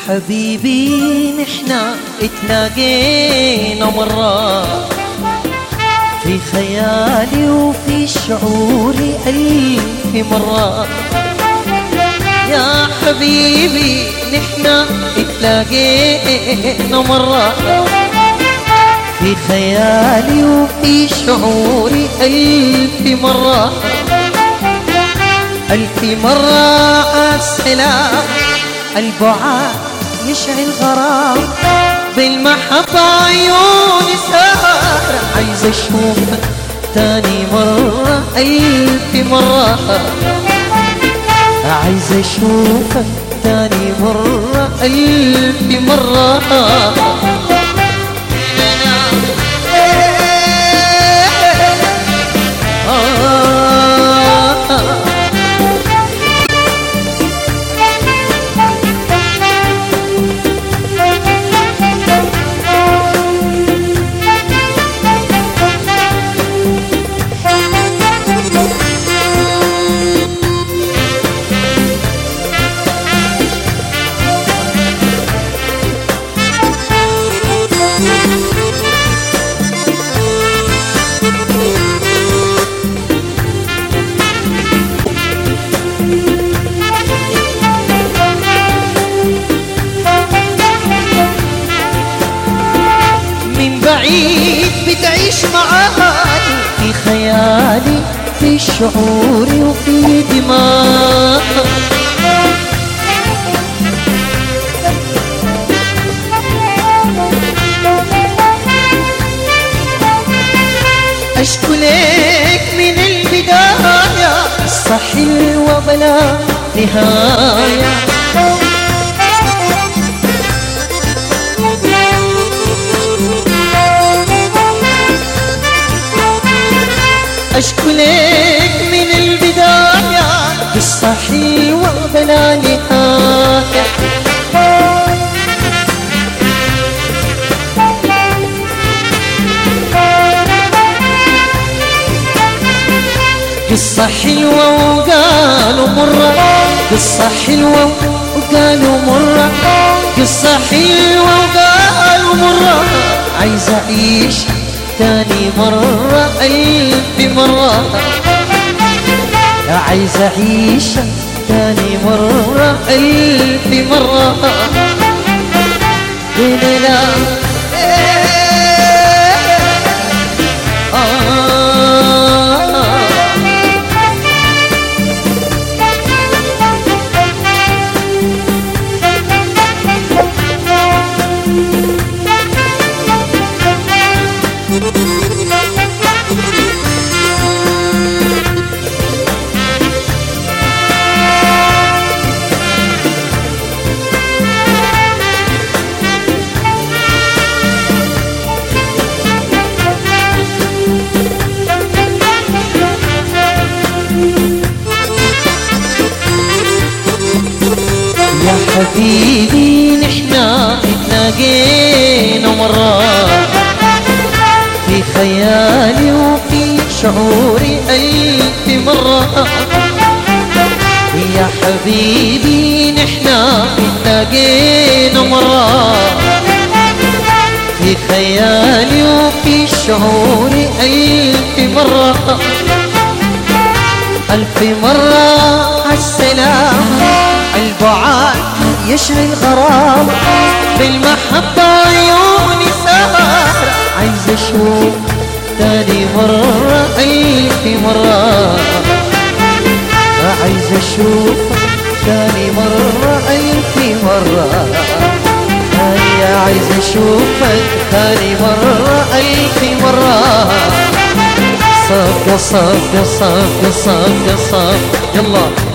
حبيبي نحنا اتلاقينا مرة في خيالي وفي شعوري ألف مرة يا حبيبي نحنا اتلاقينا مرة في خيالي وفي شعوري ألف مرة ألف مرة السلام البعاد يشعل غرام بالمحبة عيوني سهر عايز أشوفك تاني مرة ألف مرة عايز أشوفك تاني مرة ألف مرة بعيد بتعيش معاي في خيالي في شعوري وفي دماغ أشكو لك من البداية قصة حلوة بلا نهاية أشكو لك من البداية قصة حلوة بلا نهاية قصة حلوة وقالوا مرة قصة حلوة وقالوا مرة قصة حلوة وقالوا مرة عايز أعيش تاني مرة ألف مرة عايز أعيش تاني مرة ألف مرة لا يا حبيبي نحنا اتلاقينا مرة في خيالي وفي شعوري ألف مرة يا حبيبي نحنا اتلاقينا مرة في خيالي وفي شعوري ألف مرة ألف مرة السلام البعاد يشري الغرام بالمحبة عيوني سهر عايز أشوف تاني مرة ألف مرة عايز أشوف تاني مرة ألف مرة هيا عايز أشوفك تاني مرة ألف مرة صف يا صف يا صف يا صف يا صف يلا